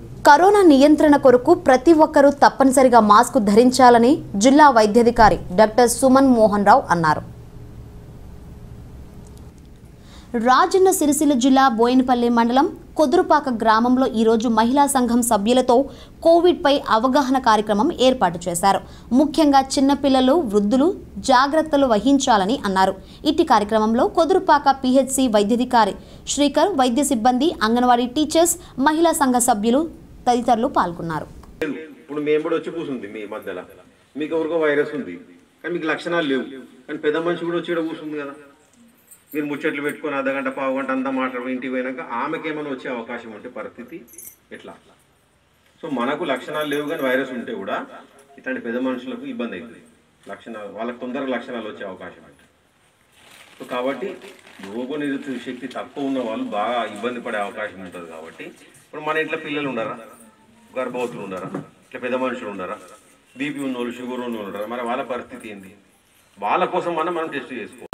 Corona నియంత్రణ కొరకు ప్రతి ఒక్కరూ తప్పనిసరిగా మాస్క్ ధరించాలని జిల్లా వైద్యాధికారి డాక్టర్ సుమన్ మోహన్ రావు అన్నారు రాజన్న సిరిసిల్ల జిల్లా బోయినపల్లి మండలం కొదురుపాక గ్రామంలో ఈరోజు మహిళా సంఘం సభ్యులతో కోవిడ్పై అవగాహన కార్యక్రమం ఏర్పాటు చేశారు ముఖ్యంగా చిన్నపిల్లలు వృద్ధులు జాగ్రత్తలు వహించాలని అన్నారు ఇట్టి కార్యక్రమంలో కొదురుపాక పిహెచ్సి వైద్యాధికారి శ్రీకర్ వైద్య సిబ్బంది అంగన్వాడీ టీచర్స్ మహిళా సంఘ సభ్యులు తదితరులు పాల్గొన్నారు లేదు. ఇప్పుడు మేము కూడా వచ్చి కూర్చుంది మీ మధ్యలో మీకు ఎవరికో వైరస్ ఉంది కానీ మీకు లక్షణాలు లేవు కానీ పెద్ద మనిషి కూడా వచ్చి ఇక్కడ కూర్చుంది కదా మీరు ముచ్చట్లు పెట్టుకొని అర్ధ గంట పావు గంట అంతా మాట్లాడి ఇంటికి పోయినాక ఆమెకి ఏమైనా వచ్చే అవకాశం ఉంటే పరిస్థితి ఎట్లా సో మనకు లక్షణాలు లేవు కానీ వైరస్ ఉంటే కూడా ఇట్లాంటి పెద్ద మనుషులకు ఇబ్బంది అవుతుంది లక్షణాలు వాళ్ళకి తొందరగా లక్షణాలు వచ్చే అవకాశం ఉంటుంది సో కాబట్టి రోగ నిరోధక శక్తి తక్కువ ఉన్న వాళ్ళు బాగా ఇబ్బంది పడే అవకాశం ఉంటుంది కాబట్టి ఇప్పుడు మన ఇంట్లో పిల్లలు ఉండరా గర్భవతులు ఉండరా ఇట్లా పెద్ద మనుషులు ఉండరా బీపీ ఉన్న వాళ్ళు షుగర్ ఉన్న వాళ్ళు ఉండరా మరి వాళ్ళ పరిస్థితి ఏంది వాళ్ళ కోసం మనం మనం టెస్ట్ చేసుకోవాలి